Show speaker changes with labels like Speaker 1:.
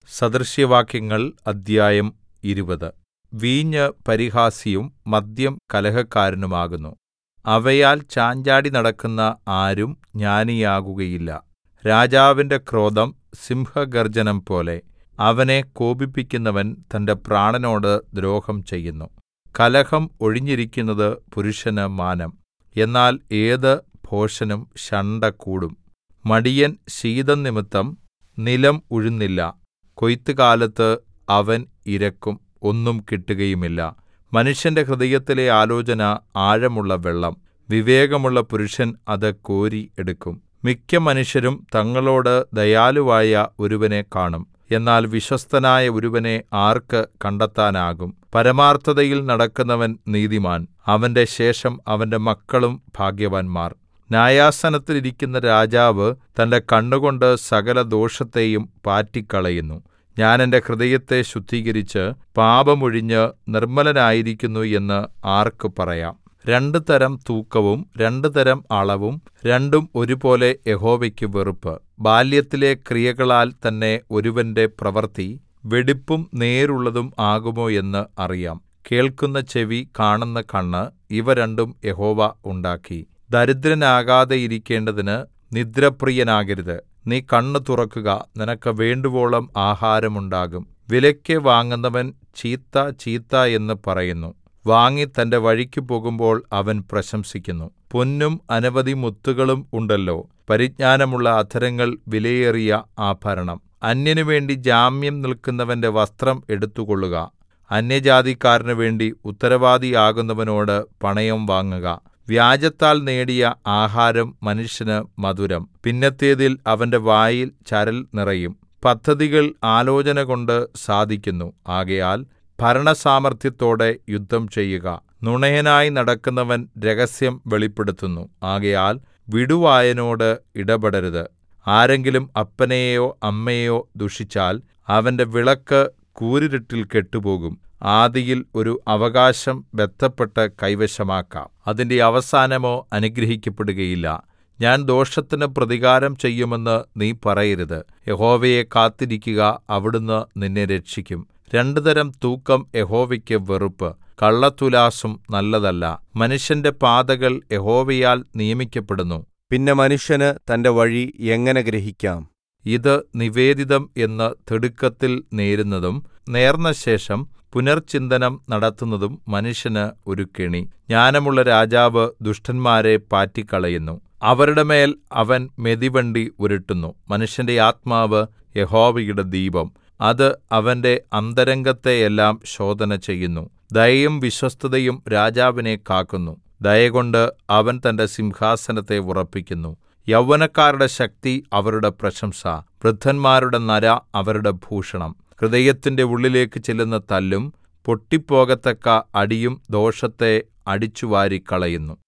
Speaker 1: സദൃശവാക്യങ്ങൾ അദ്ധ്യായം ഇരുപത് വീഞ്ഞ് പരിഹാസിയും മദ്യം കലഹക്കാരനുമാകുന്നു അവയാൽ ചാഞ്ചാടി നടക്കുന്ന ആരും ജ്ഞാനിയാകുകയില്ല രാജാവിന്റെ ക്രോധം സിംഹഗർജ്ജനം പോലെ അവനെ കോപിപ്പിക്കുന്നവൻ തന്റെ പ്രാണനോട് ദ്രോഹം ചെയ്യുന്നു കലഹം ഒഴിഞ്ഞിരിക്കുന്നത് പുരുഷന് മാനം എന്നാൽ ഏത് ഭോഷനും ശണ്ഠ കൂടും മടിയൻ ശീതം നിമിത്തം നിലം ഉഴുന്നില്ല കൊയ്ത്തുകാലത്ത് അവൻ ഇരക്കും ഒന്നും കിട്ടുകയുമില്ല മനുഷ്യന്റെ ഹൃദയത്തിലെ ആലോചന ആഴമുള്ള വെള്ളം വിവേകമുള്ള പുരുഷൻ അത് കോരി എടുക്കും മിക്ക മനുഷ്യരും തങ്ങളോട് ദയാലുവായ ഒരുവനെ കാണും എന്നാൽ വിശ്വസ്തനായ ഒരുവനെ ആർക്ക് കണ്ടെത്താനാകും പരമാർത്ഥതയിൽ നടക്കുന്നവൻ നീതിമാൻ അവന്റെ ശേഷം അവന്റെ മക്കളും ഭാഗ്യവാന്മാർ ന്യായാസനത്തിൽ ഇരിക്കുന്ന രാജാവ് തന്റെ കണ്ണുകൊണ്ട് സകല ദോഷത്തെയും പാറ്റിക്കളയുന്നു ഞാൻ എന്റെ ഹൃദയത്തെ ശുദ്ധീകരിച്ച് പാപമൊഴിഞ്ഞ് നിർമ്മലനായിരിക്കുന്നു എന്ന് ആർക്ക് പറയാം രണ്ട് തരം തൂക്കവും രണ്ട് തരം അളവും രണ്ടും ഒരുപോലെ യഹോവയ്ക്ക് വെറുപ്പ് ബാല്യത്തിലെ ക്രിയകളാൽ തന്നെ ഒരുവന്റെ പ്രവൃത്തി വെടിപ്പും നേരുള്ളതും ആകുമോ എന്ന് അറിയാം കേൾക്കുന്ന ചെവി കാണുന്ന കണ്ണ് ഇവ രണ്ടും യഹോവ ഉണ്ടാക്കി ദരിദ്രനാകാതെ ഇരിക്കേണ്ടതിന് നിദ്രപ്രിയനാകരുത് നീ കണ്ണ് തുറക്കുക നിനക്ക് വേണ്ടുവോളം ആഹാരം ഉണ്ടാകും വിലയ്ക്ക് വാങ്ങുന്നവൻ ചീത്ത ചീത്ത എന്ന് പറയുന്നു വാങ്ങി തന്റെ വഴിക്ക് പോകുമ്പോൾ അവൻ പ്രശംസിക്കുന്നു പൊന്നും അനവധി മുത്തുകളും ഉണ്ടല്ലോ പരിജ്ഞാനമുള്ള അധരങ്ങൾ വിലയേറിയ ആഭരണം അന്യനു വേണ്ടി ജാമ്യം നിൽക്കുന്നവന്റെ വസ്ത്രം എടുത്തുകൊള്ളുക അന്യജാതിക്കാരനു വേണ്ടി ഉത്തരവാദിയാകുന്നവനോട് പണയം വാങ്ങുക വ്യാജത്താൽ നേടിയ ആഹാരം മനുഷ്യന് മധുരം പിന്നത്തേതിൽ അവന്റെ വായിൽ ചരൽ നിറയും പദ്ധതികൾ ആലോചനകൊണ്ട് സാധിക്കുന്നു ആകയാൽ ഭരണസാമർത്ഥ്യത്തോടെ യുദ്ധം ചെയ്യുക നുണയനായി നടക്കുന്നവൻ രഹസ്യം വെളിപ്പെടുത്തുന്നു ആകയാൽ വിടുവായനോട് ഇടപെടരുത് ആരെങ്കിലും അപ്പനെയോ അമ്മയെയോ ദുഷിച്ചാൽ അവന്റെ വിളക്ക് കൂരിരുട്ടിൽ കെട്ടുപോകും ആദിയിൽ ഒരു അവകാശം ബദ്ധപ്പെട്ട് കൈവശമാക്കാം അതിന്റെ അവസാനമോ അനുഗ്രഹിക്കപ്പെടുകയില്ല ഞാൻ ദോഷത്തിന് പ്രതികാരം ചെയ്യുമെന്ന് നീ പറയരുത് യഹോവയെ കാത്തിരിക്കുക അവിടുന്ന് നിന്നെ രക്ഷിക്കും രണ്ട് തരം തൂക്കം യഹോവയ്ക്ക് വെറുപ്പ് കള്ളത്തുലാസും നല്ലതല്ല മനുഷ്യന്റെ പാതകൾ യഹോവയാൽ നിയമിക്കപ്പെടുന്നു
Speaker 2: പിന്നെ മനുഷ്യന് തന്റെ വഴി എങ്ങനെ ഗ്രഹിക്കാം
Speaker 1: ഇത് നിവേദിതം എന്ന് തിടുക്കത്തിൽ നേരുന്നതും നേർന്നശേഷം പുനർചിന്തനം നടത്തുന്നതും മനുഷ്യന് ഒരു കെണി ജ്ഞാനമുള്ള രാജാവ് ദുഷ്ടന്മാരെ പാറ്റിക്കളയുന്നു അവരുടെ മേൽ അവൻ മെതിവണ്ടി ഉരുട്ടുന്നു മനുഷ്യന്റെ ആത്മാവ് യഹോവയുടെ ദീപം അത് അവന്റെ അന്തരംഗത്തെയെല്ലാം ശോധന ചെയ്യുന്നു ദയയും വിശ്വസ്തതയും രാജാവിനെ കാക്കുന്നു ദയകൊണ്ട് അവൻ തന്റെ സിംഹാസനത്തെ ഉറപ്പിക്കുന്നു യൗവനക്കാരുടെ ശക്തി അവരുടെ പ്രശംസ വൃദ്ധന്മാരുടെ നര അവരുടെ ഭൂഷണം ഹൃദയത്തിന്റെ ഉള്ളിലേക്ക് ചെല്ലുന്ന തല്ലും പൊട്ടിപ്പോകത്തക്ക അടിയും ദോഷത്തെ അടിച്ചുവാരിക്കളയുന്നു